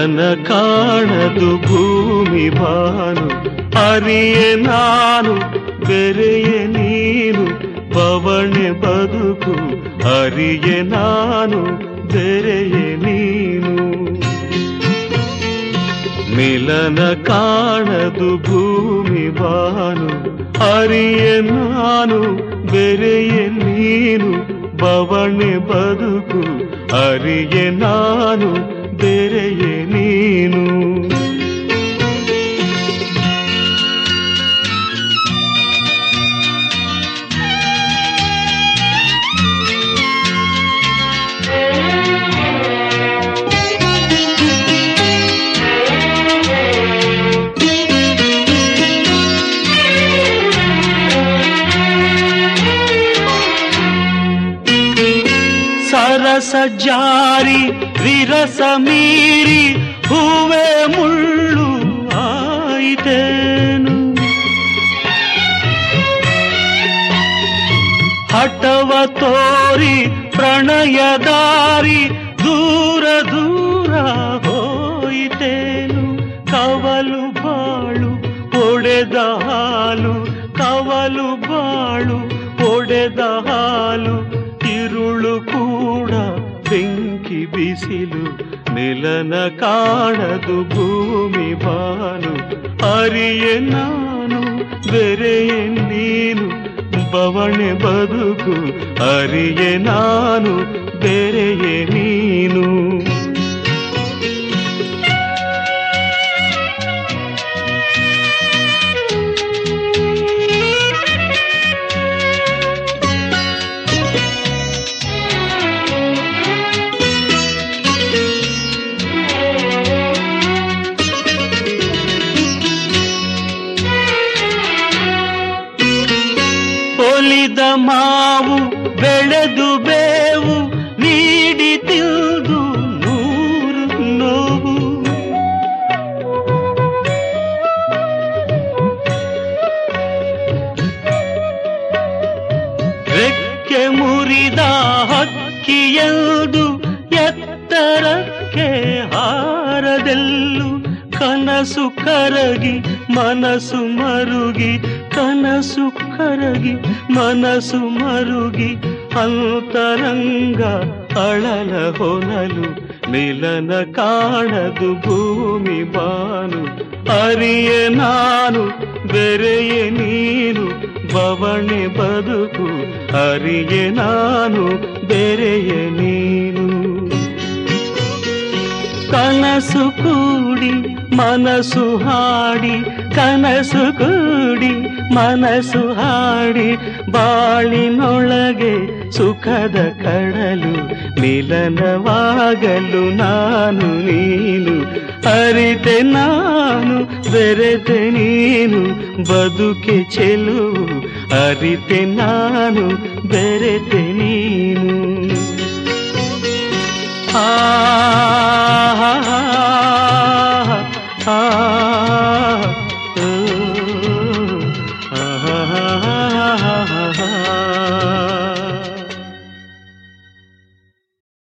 ಮಿಲನ ಕಾಣದು ಭೂಮಿ ಬಾನು ಅರಿಯೆ ನಾನು ಬೆರೆಯೆ ನೀನು ಬವಣೆ ಬದುಕು ಅರಿಯೆ ನಾನು ಬೆರೆಯೆ ನೀನು ಮಿಲನ ಕಾಣದು ಭೂಮಿ ಬಾನು ಅರಿಯೆ ನಾನು ಬೆರೆಯೆ ನೀನು ಬವಣೆ ಬದುಕು ಅರಿಯೆ ನಾನು ಬೆರೆಯೆ ನೀನು ಸರಸ ಜಾರಿ ವಿರಸ ಮೀರಿ ಹೂವೆ ಮುಳ್ಳು ಆಯಿತೇನು ಹಠವ ತೋರಿ ಪ್ರಣಯದಾರಿ ದೂರ ದೂರ ಹೋಯಿತೇನು ಕವಲು ಬಾಳು ಒಡೆದ ಹಾಲು ಕವಲು ಬಾಳು ಒಡೆದ ಹಾಲು ಇರುಳು ಕೂಡ ಬೆಂಕಿ ಬಿಸಿಲು ನಿಲನ ಕಾಣದು ಭೂಮಿ ಬಾನು ಅರಿಯೆ ನಾನು ಬೆರೆಯೆ ನೀನು ಬವಣೆ ಬದುಕು ಅರಿಯೆ ನಾನು ಬೆರೆಯೆ ನೀನು ಒಲಿದ ಮಾವು ಬೆಳೆದು ಬೇವು ನೀಡಿ ತಿಂದು ನೂರು ನೋವು ರೆಕ್ಕೆ ಮುರಿದ ಹಕ್ಕಿಯಲ್ದು ಎತ್ತರಕ್ಕೆ ಹಾರದೆಲ್ಲು ಕನಸು ಕರಗಿ ಮನಸ್ಸು ಮರುಗಿ ಕನಸು ಕರಗಿ ಮನಸ್ಸು ಮರುಗಿ ಅಂತರಂಗ ಅಳಲ ಹೊನಲು ಮಿಲನ ಕಾಣದು ಭೂಮಿ ಬಾನು ಅರಿಯೆ ನಾನು ಬೆರೆಯೆ ನೀನು ಬವಣೆ ಬದುಕು ಅರಿಯೆ ನಾನು ಬೆರೆಯೆ ನೀನು ಕನಸು ಕೂಡಿ ಮನಸ್ಸು ಹಾಡಿ ಕನಸು ಕೂಡಿ ಮನಸ್ಸು ಹಾಡಿ ಬಾಳಿನೊಳಗೆ ಸುಖದ ಕಡಲು ಮಿಲನವಾಗಲು ನಾನು ನೀನು ಅರಿತೆ ನಾನು ಬೆರೆತೆ ನೀನು ಬದುಕೆ ಚೆಲುವು ಅರಿತೆ ನಾನು ಬೆರೆತೆ ನೀನು ಆ ಆ